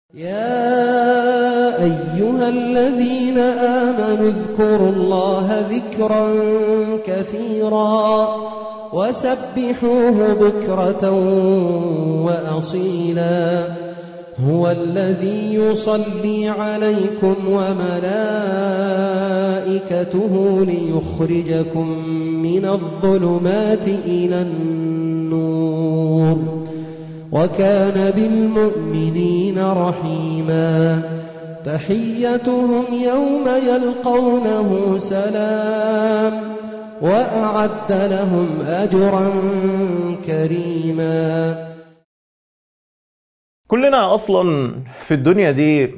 يا أيها الذين آمنوا اذكروا الله ذكرا كثيرا وسبحوه بكرة وأصيلا هو الذي يصلي عليكم وملائكته ليخرجكم من الظلمات إلى النور وكان بالمؤمنين رحيما تحيتهم يوم يلقونه سلام وأعد لهم أجرا كريما كلنا اصلا في الدنيا دي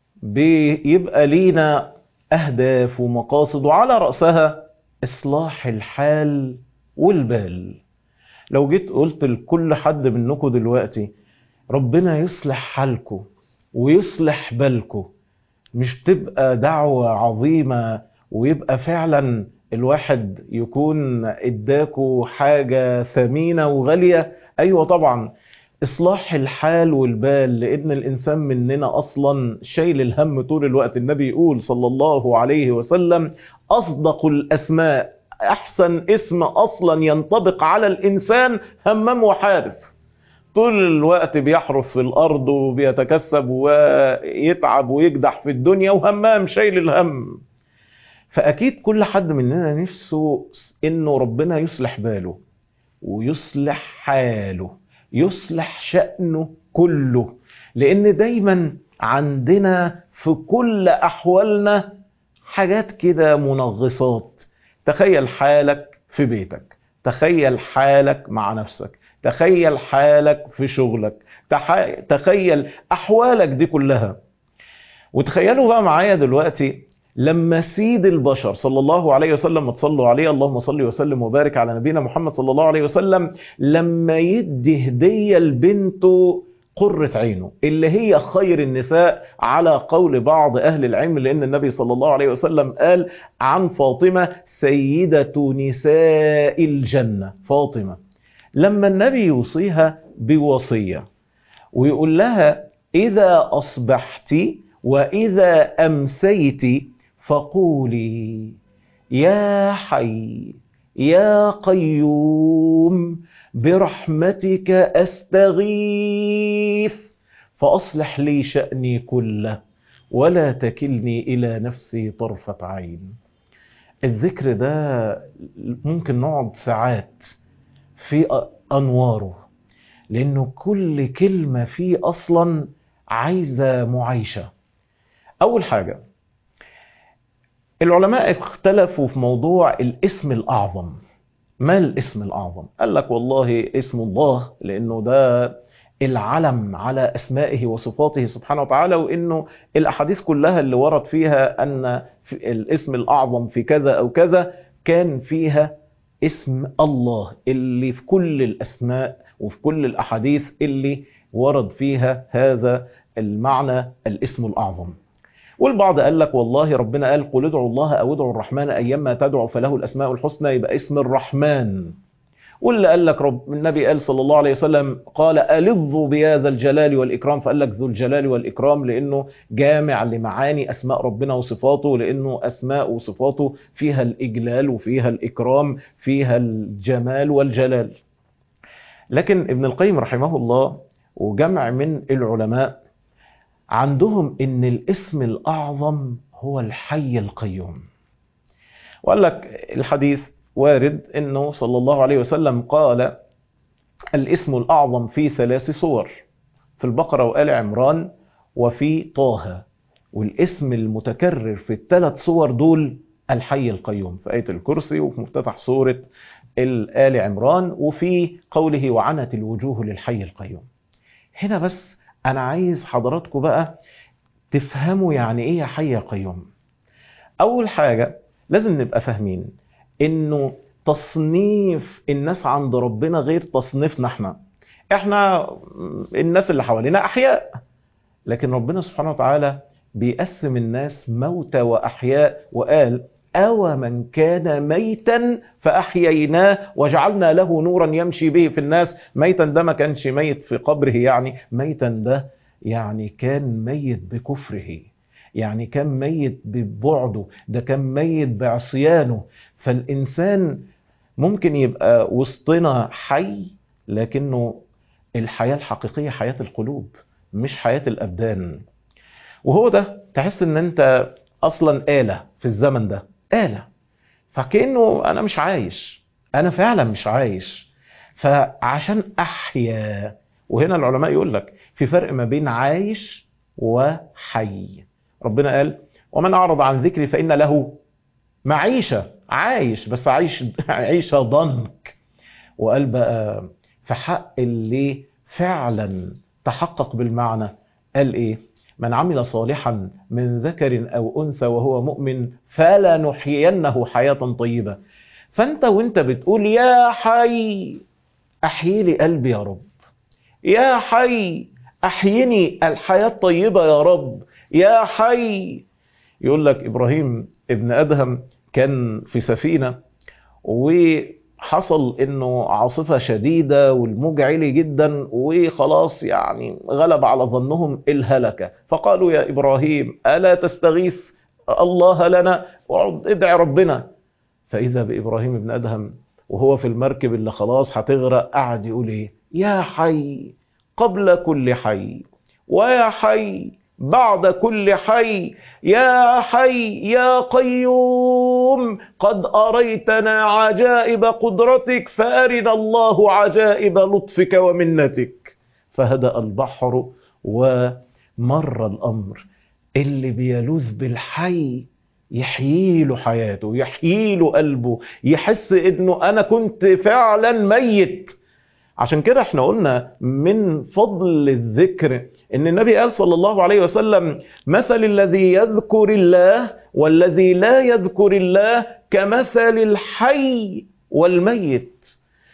بيبقى لينا اهداف ومقاصد وعلى رأسها اصلاح الحال والبال لو جيت قلت لكل حد منكم دلوقتي ربنا يصلح حالكم ويصلح بالكم مش تبقى دعوة عظيمة ويبقى فعلا الواحد يكون اداكوا حاجة ثمينة وغالية ايوه طبعا اصلاح الحال والبال لان الانسان مننا اصلا شايل الهم طول الوقت النبي يقول صلى الله عليه وسلم اصدق الاسماء احسن اسم اصلا ينطبق على الانسان همام وحارس طول الوقت بيحرس في الارض وبيتكسب ويتعب ويجدح في الدنيا وهمام شايل الهم فاكيد كل حد مننا نفسه انه ربنا يصلح باله ويصلح حاله يصلح شأنه كله لان دايما عندنا في كل احوالنا حاجات كده منغصات تخيل حالك في بيتك تخيل حالك مع نفسك تخيل حالك في شغلك تح... تخيل احوالك دي كلها وتخيلوا بقى معايا دلوقتي لما سيد البشر صلى الله عليه وسلم ما تصلوا عليه اللهم صل وسلم وبارك على نبينا محمد صلى الله عليه وسلم لما يدي هدية لبنته قرة عينه اللي هي خير النساء على قول بعض أهل العلم لأن النبي صلى الله عليه وسلم قال عن فاطمة سيدة نساء الجنة فاطمة لما النبي يوصيها بوصية ويقول لها إذا أصبحت وإذا أمسيت فقولي يا حي يا قيوم برحمتك أستغيث فأصلح لي شأني كله ولا تكلني إلى نفسي طرفة عين الذكر ده ممكن نقعد ساعات في أنواره لأنه كل كلمة فيه أصلا عايزة معايشة أول حاجة العلماء اختلفوا في موضوع الاسم الأعظم ما الاسم الأعظم؟ قال لك والله اسم الله لأنه ده العلم على أسمائه وصفاته سبحانه وتعالى وإنه الأحاديث كلها اللي ورد فيها أن الاسم الأعظم في كذا أو كذا كان فيها اسم الله اللي في كل الأسماء وفي كل الأحاديث اللي ورد فيها هذا المعنى الاسم الأعظم والبعض قال لك والله ربنا قال قل ادعوا الله أو ادعوا الرحمن أيما تدعوا فله الأسماء الحسنى يبقى اسم الرحمن واللي قال لك رب النبي قال صلى الله عليه وسلم قال ألظوا بهذا الجلال والإكرام فقال لك ذو الجلال والإكرام لأنه جامع لمعاني أسماء ربنا وصفاته لأنه أسماء وصفاته فيها الإجلال وفيها الإكرام فيها الجمال والجلال لكن ابن القيم رحمه الله وجمع من العلماء عندهم ان الاسم الاعظم هو الحي القيوم وقال لك الحديث وارد انه صلى الله عليه وسلم قال الاسم الاعظم في ثلاث صور في البقرة وآل عمران وفي طه والاسم المتكرر في الثلاث صور دول الحي القيوم في آية الكرسي وفي مفتتح سورة آل عمران وفي قوله وعنت الوجوه للحي القيوم هنا بس انا عايز حضراتكم بقى تفهموا يعني ايه يا حي يا قيوم اول حاجة لازم نبقى فاهمين انه تصنيف الناس عند ربنا غير تصنيفنا احنا احنا الناس اللي حوالينا احياء لكن ربنا سبحانه وتعالى بيقسم الناس موتى واحياء وقال أو من كان ميتا فأحييناه وجعلنا له نورا يمشي به في الناس ميتا ده ما كانش ميت في قبره يعني ميتا ده يعني كان ميت بكفره يعني كان ميت ببعده ده كان ميت بعصيانه فالإنسان ممكن يبقى وسطنا حي لكنه الحياة الحقيقية حياة القلوب مش حياة الأبدان وهو ده تحس ان انت اصلا آلة في الزمن ده آلة فكأنه انا مش عايش انا فعلا مش عايش فعشان احيا وهنا العلماء يقول لك في فرق ما بين عايش وحي ربنا قال ومن اعرض عن ذكري فان له معيشة عايش بس عايش عيشة ضنك وقال بقى في حق اللي فعلا تحقق بالمعنى قال ايه من عمل صالحا من ذكر او انثى وهو مؤمن فلا نحيينه حياة طيبة فانت وانت بتقول يا حي احيي لي قلبي يا رب يا حي احيني الحياة الطيبة يا رب يا حي يقول لك ابراهيم ابن ادهم كان في سفينة وحصل انه عاصفة شديدة والموج عالي جدا وخلاص يعني غلب على ظنهم الهلكة فقالوا يا ابراهيم الا تستغيث الله لنا واقعد ادعي ربنا فاذا بابراهيم ابن ادهم وهو في المركب اللي خلاص هتغرق قعد يقول ايه يا حي قبل كل حي ويا حي بعد كل حي يا حي يا قيوم قد أريتنا عجائب قدرتك فأرنا الله عجائب لطفك ومنتك فهدأ البحر ومر الأمر اللي بيلوذ بالحي يحييله حياته يحييله قلبه يحس انه انا كنت فعلا ميت عشان كده احنا قلنا من فضل الذكر ان النبي قال صلى الله عليه وسلم مثل الذي يذكر الله والذي لا يذكر الله كمثل الحي والميت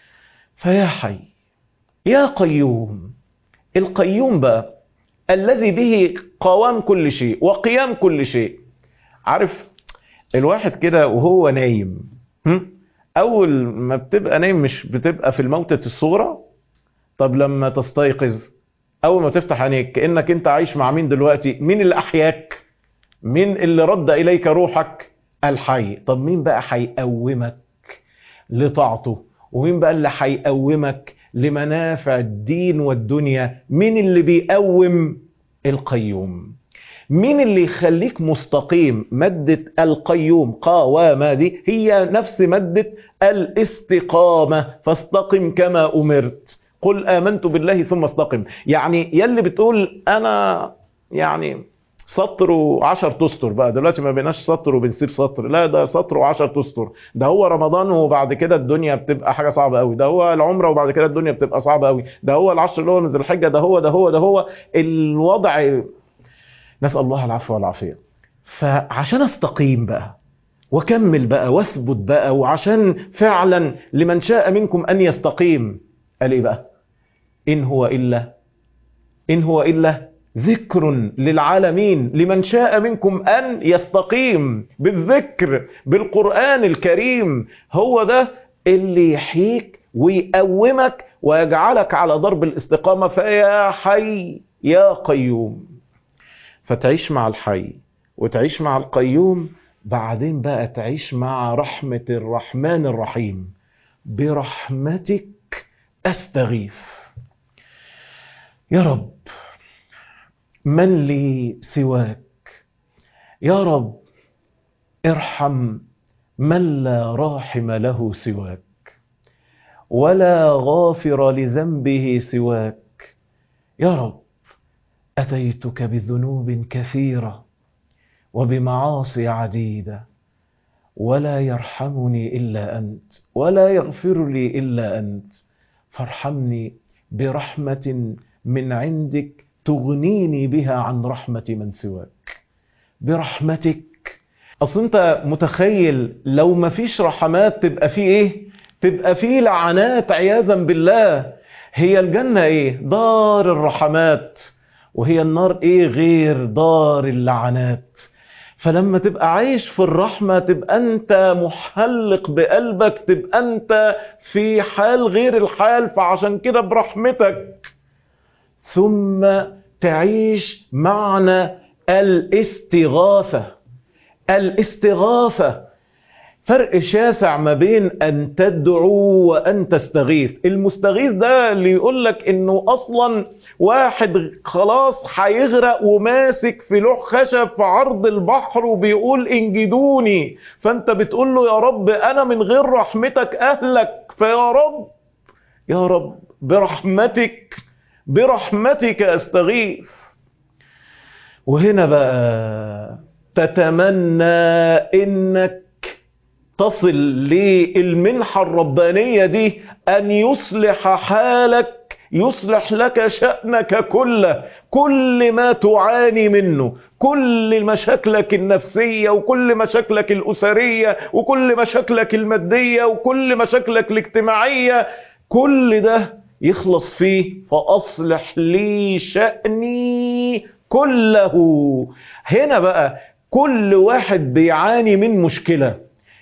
فيا حي يا قيوم القيوم بقى الذي به قوام كل شيء وقيام كل شيء عارف الواحد كده وهو نايم هم؟ اول ما بتبقى نايم مش بتبقى في الموتة الصغرى طب لما تستيقظ اول ما تفتح عينيك كانك انت عايش مع مين دلوقتي مين اللي احياك مين اللي رد اليك روحك الحي طب مين بقى هيقومك لطاعته ومين بقى اللي هيقومك لمنافع الدين والدنيا مين اللي بيقوم القيوم مين اللي يخليك مستقيم مادة القيوم قوامة دي هي نفس مادة الاستقامة فاستقم كما أمرت قل آمنت بالله ثم استقم يعني يلي بتقول أنا يعني سطر وعشر تستر بقى دلوقتي ما بيناش سطر وبنسيب سطر لا ده سطر وعشر تستر ده هو رمضان وبعد كده الدنيا بتبقى حاجة صعبة قوي ده هو العمرة وبعد كده الدنيا بتبقى صعبة قوي ده هو العشر اللي هو من ذي الحجة ده هو ده هو ده هو الوضع نسأل الله العفو والعافية فعشان استقيم بقى وكمل بقى واثبت بقى وعشان فعلا لمن شاء منكم أن يستقيم قال إيه بقى إن هو إلا إن هو إلا ذكر للعالمين لمن شاء منكم أن يستقيم بالذكر بالقرآن الكريم هو ده اللي يحييك ويقومك ويجعلك على ضرب الاستقامة فيا حي يا قيوم فتعيش مع الحي وتعيش مع القيوم بعدين بقى تعيش مع رحمة الرحمن الرحيم برحمتك أستغيث يا رب من لي سواك يا رب ارحم من لا راحم له سواك ولا غافر لذنبه سواك يا رب أتيتك بذنوب كثيرة وبمعاصي عديدة ولا يرحمني إلا أنت ولا يغفر لي إلا أنت فارحمني برحمة من عندك تغنيني بها عن رحمة من سواك برحمتك أصل أنت متخيل لو ما فيش رحمات تبقى فيه إيه تبقى فيه لعنات عياذا بالله هي الجنة إيه دار الرحمات وهي النار ايه غير دار اللعنات فلما تبقى عايش في الرحمة تبقى انت محلق بقلبك تبقى انت في حال غير الحال فعشان كده برحمتك ثم تعيش معنى الاستغاثة الاستغاثة فرق شاسع ما بين أن تدعو وأن تستغيث المستغيث ده اللي يقول لك إنه أصلا واحد خلاص هيغرق وماسك في لوح خشب في عرض البحر وبيقول انجدوني فأنت بتقول له يا رب أنا من غير رحمتك أهلك فيا رب يا رب برحمتك برحمتك أستغيث وهنا بقى تتمنى إنك تصل للمنحة الربانية دي أن يصلح حالك يصلح لك شأنك كله كل ما تعاني منه كل مشاكلك النفسية وكل مشاكلك الأسرية وكل مشاكلك المادية وكل مشاكلك الاجتماعية كل ده يخلص فيه فأصلح لي شأني كله هنا بقى كل واحد بيعاني من مشكلة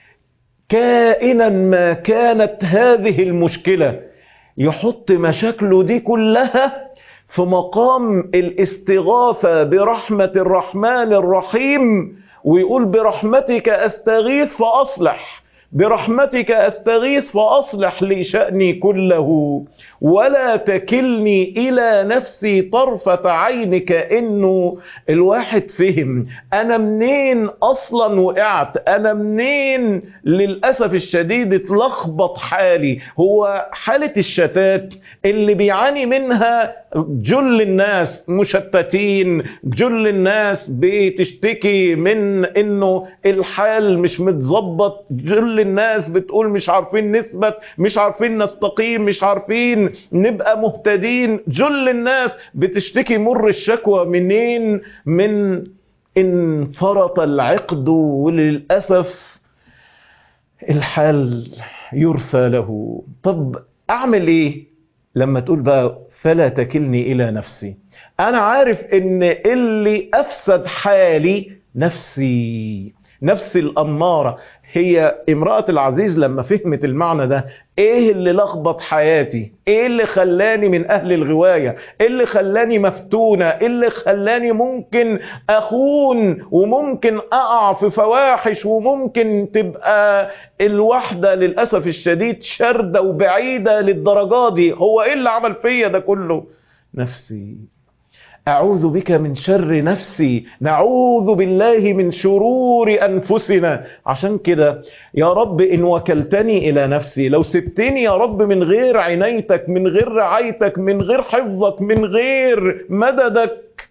كائنا ما كانت هذه المشكلة يحط مشاكله دي كلها في مقام الاستغاثة برحمة الرحمن الرحيم ويقول برحمتك أستغيث فأصلح برحمتك أستغيث فأصلح لي شأني كله ولا تكلني إلى نفسي طرفة عينك إنه الواحد فهم أنا منين أصلا وقعت أنا منين للأسف الشديد اتلخبط حالي هو حالة الشتات اللي بيعاني منها جل الناس مشتتين جل الناس بتشتكي من انه الحال مش متظبط جل الناس بتقول مش عارفين نثبت مش عارفين نستقيم مش عارفين نبقى مهتدين جل الناس بتشتكي مر الشكوى منين من انفرط العقد وللأسف الحال يرثى له طب اعمل ايه لما تقول بقى فلا تكلني الى نفسي انا عارف ان اللي افسد حالي نفسي نفسي الاماره هي امرأة العزيز لما فهمت المعنى ده ايه اللي لخبط حياتي ايه اللي خلاني من اهل الغواية ايه اللي خلاني مفتونة ايه اللي خلاني ممكن اخون وممكن اقع في فواحش وممكن تبقى الواحدة للأسف الشديد شردة وبعيدة للدرجات دي هو ايه اللي عمل فيا ده كله نفسي أعوذ بك من شر نفسي نعوذ بالله من شرور أنفسنا عشان كده يا رب إن وكلتني إلى نفسي لو سبتني يا رب من غير عنايتك من غير رعايتك من غير حفظك من غير مددك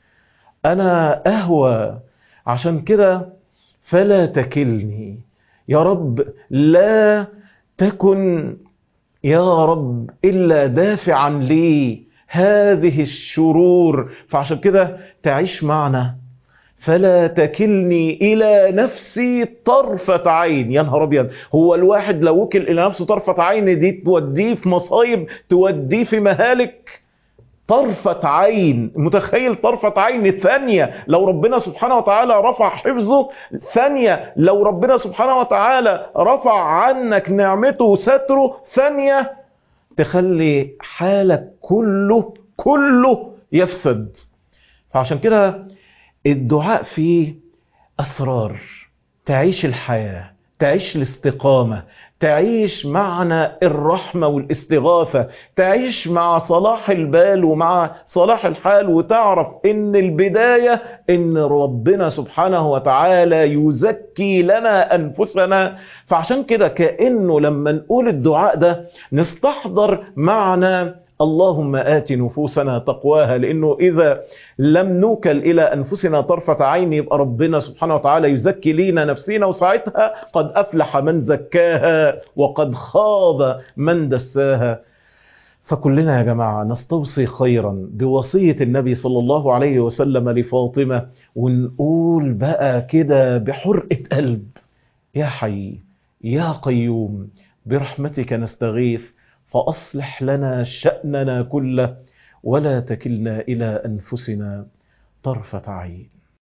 أنا أهوى عشان كده فلا تكلني يا رب لا تكن يا رب إلا دافعا لي هذه الشرور فعشان كده تعيش معنا فلا تكلني إلى نفسي طرفة عين يا نهار أبيض هو الواحد لو وكل إلى نفسه طرفة عين دي توديه في مصايب توديه في مهالك طرفة عين متخيل طرفة عين ثانية لو ربنا سبحانه وتعالى رفع حفظه ثانية لو ربنا سبحانه وتعالى رفع عنك نعمته وستره ثانية تخلي حالك كله كله يفسد فعشان كده الدعاء فيه أسرار تعيش الحياة تعيش الاستقامة تعيش معنى الرحمة والاستغاثة تعيش مع صلاح البال ومع صلاح الحال وتعرف ان البداية ان ربنا سبحانه وتعالى يزكي لنا انفسنا فعشان كده كأنه لما نقول الدعاء ده نستحضر معنى اللهم آت نفوسنا تقواها لأنه إذا لم نوكل إلى أنفسنا طرفة عين يبقى ربنا سبحانه وتعالى يزكي لينا نفسنا وساعتها قد أفلح من زكاها وقد خاب من دساها فكلنا يا جماعة نستوصي خيرا بوصية النبي صلى الله عليه وسلم لفاطمة ونقول بقى كده بحرقة قلب يا حي يا قيوم برحمتك نستغيث فأصلح لنا شأننا كله ولا تكلنا إلى أنفسنا طرفة عين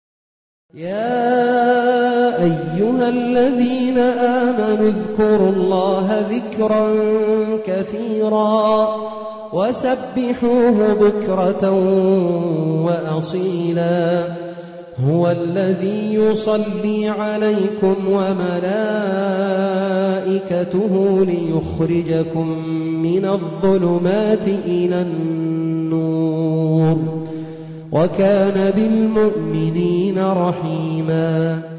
يا أيها الذين آمنوا اذكروا الله ذكرا كثيرا وسبحوه بكرة وأصيلا هو الذي يصلي عليكم وملائكته ليخرجكم من الظلمات إلى النور وكان بالمؤمنين رحيما